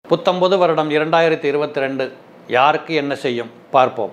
புத்தம்பது வருடம் இரண்டாயிரத்தி இருபத்தி ரெண்டு யாருக்கு என்ன செய்யும் பார்ப்போம்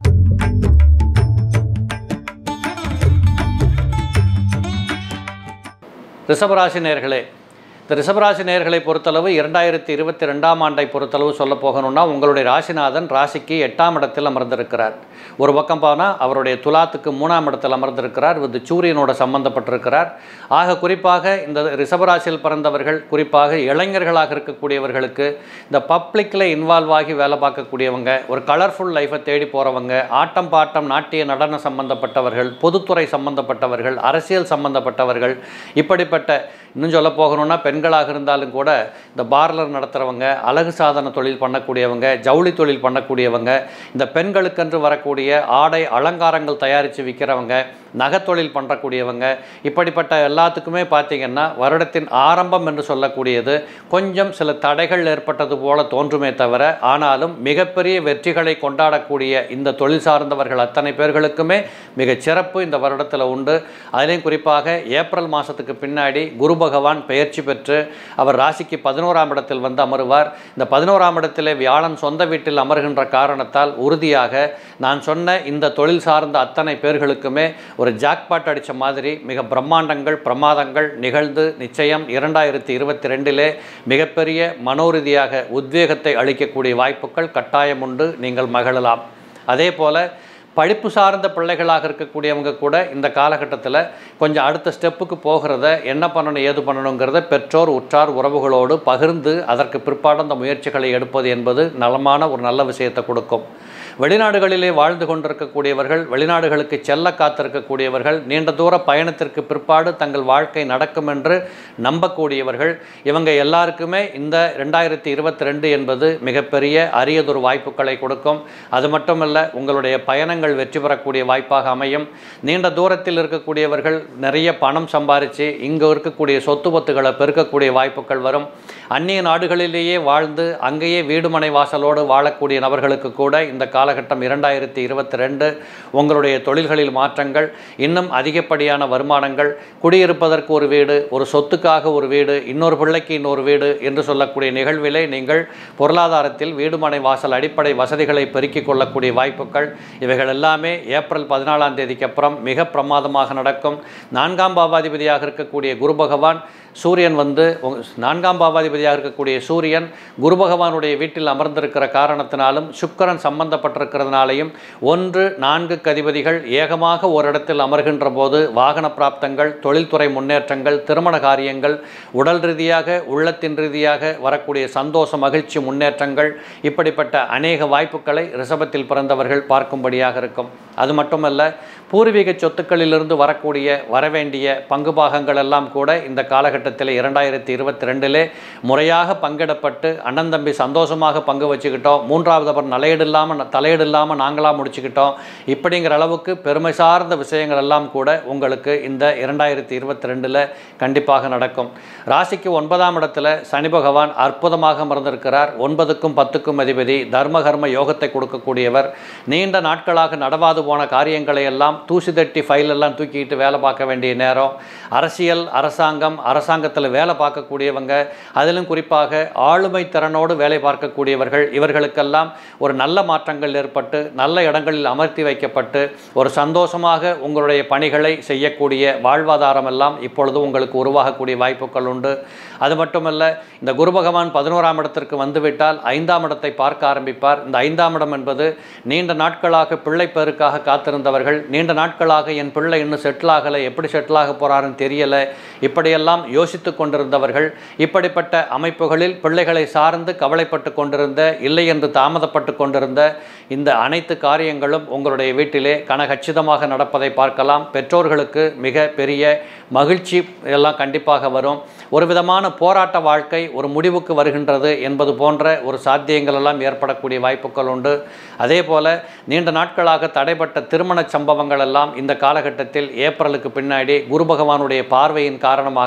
ரிஷபராசி நேர்களே இந்த ரிஷபராசி நேர்களை பொறுத்தளவு இரண்டாயிரத்தி இருபத்தி ரெண்டாம் ஆண்டை பொறுத்தளவு சொல்ல போகணும்னா உங்களுடைய ராசிநாதன் ராசிக்கு எட்டாம் இடத்தில் அமர்ந்திருக்கிறார் ஒரு பக்கம் போனால் அவருடைய துலாத்துக்கு மூணாம் இடத்தில் அமர்ந்திருக்கிறார் இது சூரியனோட சம்பந்தப்பட்டிருக்கிறார் ஆக குறிப்பாக இந்த ரிஷபராசியில் பிறந்தவர்கள் குறிப்பாக இளைஞர்களாக இருக்கக்கூடியவர்களுக்கு இந்த பப்ளிக்கில் இன்வால்வ் ஆகி வேலை பார்க்கக்கூடியவங்க ஒரு கலர்ஃபுல் லைஃப்பை தேடி போகிறவங்க ஆட்டம் பாட்டம் நாட்டிய நடன சம்பந்தப்பட்டவர்கள் பொதுத்துறை சம்பந்தப்பட்டவர்கள் அரசியல் சம்பந்தப்பட்டவர்கள் இப்படிப்பட்ட இன்னும் சொல்ல போகணும்னா பெண்களாக இருந்தாலும் கூட இந்த பார்லர் நடத்துகிறவங்க அழகு சாதன தொழில் பண்ணக்கூடியவங்க ஜவுளி தொழில் பண்ணக்கூடியவங்க இந்த பெண்களுக்கென்று வரக்கூடிய ஆடை அலங்காரங்கள் தயாரித்து விற்கிறவங்க நகைத்தொழில் பண்ணக்கூடியவங்க இப்படிப்பட்ட எல்லாத்துக்குமே பார்த்திங்கன்னா வருடத்தின் ஆரம்பம் என்று சொல்லக்கூடியது கொஞ்சம் சில தடைகள் ஏற்பட்டது போல தோன்றுமே தவிர ஆனாலும் மிகப்பெரிய வெற்றிகளை கொண்டாடக்கூடிய இந்த தொழில் சார்ந்தவர்கள் அத்தனை பேர்களுக்குமே மிகச் சிறப்பு இந்த வருடத்தில் உண்டு அதிலையும் குறிப்பாக ஏப்ரல் மாதத்துக்கு பின்னாடி குரு பகவான் பெயர்ச்சி பெற்று அவர் ராசிக்கு பதினோராம் இடத்தில் வந்து அமருவார் இந்த பதினோராம் இடத்திலே வியாழன் சொந்த வீட்டில் அமர்கின்ற காரணத்தால் உறுதியாக நான் சொன்ன இந்த தொழில் சார்ந்த அத்தனை பேர்களுக்குமே ஒரு ஜாக்பாட் அடித்த மாதிரி மிக பிரம்மாண்டங்கள் பிரமாதங்கள் நிகழ்ந்து நிச்சயம் இரண்டாயிரத்தி இருபத்தி ரெண்டிலே மிகப்பெரிய மனோரீதியாக உத்வேகத்தை அளிக்கக்கூடிய வாய்ப்புகள் கட்டாயம் உண்டு நீங்கள் மகிழலாம் அதே போல் படிப்பு சார்ந்த பிள்ளைகளாக இருக்கக்கூடியவங்க கூட இந்த காலகட்டத்தில் கொஞ்சம் அடுத்த ஸ்டெப்புக்கு போகிறத என்ன பண்ணணும் ஏது பண்ணணுங்கிறத பெற்றோர் உற்றார் உறவுகளோடு பகிர்ந்து அதற்கு பிற்பாடு அந்த முயற்சிகளை எடுப்பது என்பது நலமான ஒரு நல்ல விஷயத்தை கொடுக்கும் வெளிநாடுகளிலே வாழ்ந்து கொண்டிருக்கக்கூடியவர்கள் வெளிநாடுகளுக்கு செல்ல காத்திருக்கக்கூடியவர்கள் நீண்ட தூர பயணத்திற்கு பிற்பாடு தங்கள் வாழ்க்கை நடக்கும் என்று நம்பக்கூடியவர்கள் இவங்க எல்லாருக்குமே இந்த ரெண்டாயிரத்தி இருபத்தி ரெண்டு என்பது மிகப்பெரிய அரியதொரு வாய்ப்புகளை கொடுக்கும் அது மட்டுமல்ல உங்களுடைய பயணங்கள் வெற்றி பெறக்கூடிய வாய்ப்பாக அமையும் நீண்ட தூரத்தில் இருக்கக்கூடியவர்கள் நிறைய பணம் சம்பாரித்து இங்கே இருக்கக்கூடிய சொத்து பத்துகளை பெருக்கக்கூடிய வாய்ப்புகள் வரும் அந்நிய நாடுகளிலேயே வாழ்ந்து அங்கேயே வீடுமனை வாசலோடு வாழக்கூடிய நபர்களுக்கு கூட இந்த காலகட்டம் இரண்டாயிரத்தி இருபத்தி ரெண்டு உங்களுடைய தொழில்களில் மாற்றங்கள் இன்னும் அதிகப்படியான வருமானங்கள் குடியிருப்பதற்கு ஒரு வீடு ஒரு சொத்துக்காக ஒரு வீடு இன்னொரு பிள்ளைக்கு இன்னொரு வீடு என்று சொல்லக்கூடிய நிகழ்விலே நீங்கள் பொருளாதாரத்தில் வீடுமனை வாசல் அடிப்படை வசதிகளை பெருக்கிக் கொள்ளக்கூடிய வாய்ப்புகள் இவைகள் எல்லாமே ஏப்ரல் பதினாலாம் தேதிக்கு அப்புறம் மிக பிரமாதமாக நடக்கும் நான்காம் பாவாதிபதியாக இருக்கக்கூடிய குரு பகவான் சூரியன் வந்து நான்காம் பாவாதிபதியாக இருக்கக்கூடிய சூரியன் குரு பகவானுடைய வீட்டில் அமர்ந்திருக்கிற காரணத்தினாலும் சுக்கரன் சம்பந்தப்பட்டிருக்கிறதுனாலையும் ஒன்று நான்கு கதிபதிகள் ஏகமாக ஒரு இடத்தில் அமர்கின்ற போது வாகன பிராப்தங்கள் தொழில்துறை முன்னேற்றங்கள் திருமண காரியங்கள் உடல் ரீதியாக உள்ளத்தின் ரீதியாக வரக்கூடிய சந்தோஷ மகிழ்ச்சி முன்னேற்றங்கள் இப்படிப்பட்ட அநேக வாய்ப்புகளை ரிஷபத்தில் பிறந்தவர்கள் பார்க்கும்படியாக இருக்கும் அது மட்டுமல்ல பூர்வீக சொத்துக்களிலிருந்து வரக்கூடிய வரவேண்டிய பங்கு பாகங்கள் எல்லாம் கூட இந்த காலகட்டத்தில் இரண்டாயிரத்தி இருபத்தி ரெண்டிலே முறையாக பங்கிடப்பட்டு அண்ணன் தம்பி சந்தோஷமாக பங்கு வச்சுக்கிட்டோம் மூன்றாவது அப்புறம் தலையீடு இல்லாமல் தலையீடு இல்லாமல் நாங்களாக முடிச்சுக்கிட்டோம் இப்படிங்கிற அளவுக்கு பெருமை சார்ந்த விஷயங்கள் எல்லாம் கூட உங்களுக்கு இந்த இரண்டாயிரத்தி இருபத்தி ரெண்டில் கண்டிப்பாக நடக்கும் ராசிக்கு ஒன்பதாம் இடத்துல சனி பகவான் அற்புதமாக அமர்ந்திருக்கிறார் ஒன்பதுக்கும் பத்துக்கும் அதிபதி தர்மகர்ம யோகத்தை கொடுக்கக்கூடியவர் நீண்ட நாட்களாக நடவாது போன காரியங்களை எல்லாம் தூசி தட்டி ஃபைல் எல்லாம் தூக்கிட்டு வேலை பார்க்க வேண்டிய நேரம் அரசியல் அரசாங்கம் அரசாங்கத்தில் வேலை பார்க்கக்கூடியவங்க அதிலும் குறிப்பாக ஆளுமை திறனோடு வேலை பார்க்கக்கூடியவர்கள் இவர்களுக்கெல்லாம் ஒரு நல்ல மாற்றங்கள் ஏற்பட்டு நல்ல இடங்களில் அமர்த்தி வைக்கப்பட்டு ஒரு சந்தோஷமாக உங்களுடைய பணிகளை செய்யக்கூடிய வாழ்வாதாரம் எல்லாம் இப்பொழுது உங்களுக்கு உருவாகக்கூடிய வாய்ப்புகள் உண்டு அது மட்டுமல்ல இந்த குரு பகவான் பதினோராம் இடத்திற்கு வந்துவிட்டால் ஐந்தாம் இடத்தை பார்க்க ஆரம்பிப்பார் இந்த ஐந்தாம் இடம் என்பது நீண்ட நாட்களாக பிள்ளை பேருக்காக காத்திருந்தவர்கள் நீண்ட நாட்களாக என் பிள்ளை இன்னும் செட்டில் ஆகலை எப்படி செட்டில் ஆக போகிறாருன்னு தெரியலை இப்படியெல்லாம் யோசித்து கொண்டிருந்தவர்கள் இப்படிப்பட்ட அமைப்புகளில் பிள்ளைகளை சார்ந்து கவலைப்பட்டு கொண்டிருந்த இல்லை என்று தாமதப்பட்டு கொண்டிருந்த இந்த அனைத்து காரியங்களும் உங்களுடைய வீட்டிலே கனகச்சிதமாக நடப்பதை பார்க்கலாம் பெற்றோர்களுக்கு மிக பெரிய மகிழ்ச்சி எல்லாம் கண்டிப்பாக வரும் ஒரு விதமான போராட்ட வாழ்க்கை ஒரு முடிவுக்கு வருகின்றது என்பது போன்ற ஒரு சாத்தியங்கள் எல்லாம் ஏற்படக்கூடிய வாய்ப்புகள் உண்டு அதே போல் நீண்ட நாட்களாக தடைப்பட்ட திருமண சம்பவங்கள் எல்லாம் இந்த காலகட்டத்தில் ஏப்ரலுக்கு பின்னாடி குரு பகவானுடைய பார்வையின் காரணமாக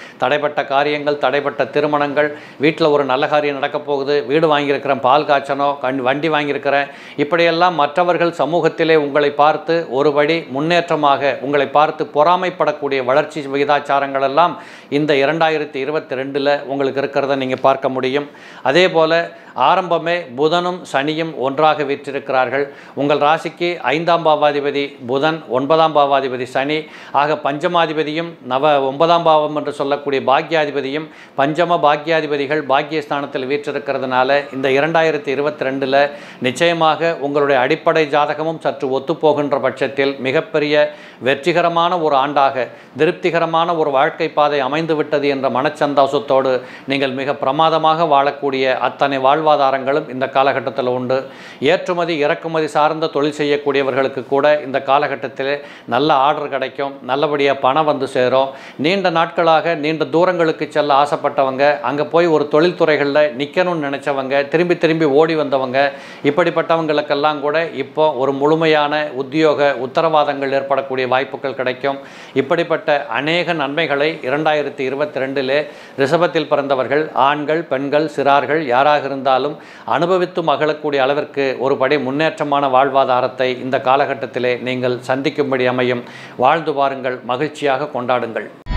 தடைப்பட்ட காரியங்கள் தடைப்பட்ட திருமணங்கள் வீட்டில் ஒரு நல்ல காரியம் நடக்க போகுது வீடு வாங்கியிருக்கிறேன் பால் காய்ச்சனோ கண் வண்டி வாங்கியிருக்கிறேன் இப்படியெல்லாம் மற்றவர்கள் சமூகத்திலே உங்களை பார்த்து ஒருபடி முன்னேற்றமாக உங்களை பார்த்து பொறாமைப்படக்கூடிய வளர்ச்சி விகிதாச்சாரங்கள் எல்லாம் இந்த இரண்டாயிரத்தி இருபத்தி ரெண்டில் உங்களுக்கு இருக்கிறத நீங்கள் பார்க்க முடியும் அதே போல் ஆரம்பமே புதனும் சனியும் ஒன்றாக வீற்றிருக்கிறார்கள் உங்கள் ராசிக்கு ஐந்தாம் பாவாதிபதி புதன் ஒன்பதாம் பாவாதிபதி சனி ஆக பஞ்சமாதிபதியும் நவ ஒன்பதாம் பாவம் என்று சொல்லக்கூடிய பாக்யாதிபதியும் பஞ்சம பாக்யாதிபதிகள் பாக்கியஸ்தானத்தில் வீற்றிருக்கிறதுனால இந்த இரண்டாயிரத்தி இருபத்தி ரெண்டில் நிச்சயமாக உங்களுடைய அடிப்படை ஜாதகமும் சற்று ஒத்துப்போகின்ற பட்சத்தில் மிகப்பெரிய வெற்றிகரமான ஒரு ஆண்டாக திருப்திகரமான ஒரு வாழ்க்கை பாதை அமைந்து விட்டது என்ற மனச்சந்தோஷத்தோடு நீங்கள் மிக பிரமாதமாக வாழக்கூடிய அத்தனை வாழ்வாதாரங்களும் இந்த காலகட்டத்தில் உண்டு ஏற்றுமதி இறக்குமதி சார்ந்த தொழில் செய்யக்கூடியவர்களுக்கு கூட இந்த காலகட்டத்தில் நல்ல ஆர்டர் கிடைக்கும் நல்லபடியாக பணம் வந்து சேரும் நீண்ட நாட்களாக நீண்ட தூரங்களுக்கு செல்ல ஆசைப்பட்டவங்க அங்கே போய் ஒரு தொழில்துறைகளில் நிற்கணும்னு நினச்சவங்க திரும்பி திரும்பி ஓடி வந்தவங்க இப்படிப்பட்டவங்களுக்கெல்லாம் கூட இப்போ ஒரு முழுமையான உத்தியோக உத்தரவாதங்கள் ஏற்படக்கூடிய வாய்ப்புகள் கிடைக்கும் இப்படிப்பட்ட அநேக நன்மைகளை இரண்டாயிரத்தி இருபத்தி ரெண்டிலே ரிஷபத்தில் பிறந்தவர்கள் ஆண்கள் பெண்கள் சிறார்கள் யாராக இருந்தாலும் அனுபவித்து மகிழக்கூடிய அளவிற்கு ஒருபடி முன்னேற்றமான வாழ்வாதாரத்தை இந்த காலகட்டத்திலே நீங்கள் சந்திக்கும்படி அமையும் வாழ்ந்து பாருங்கள் மகிழ்ச்சியாக கொண்டாடுங்கள்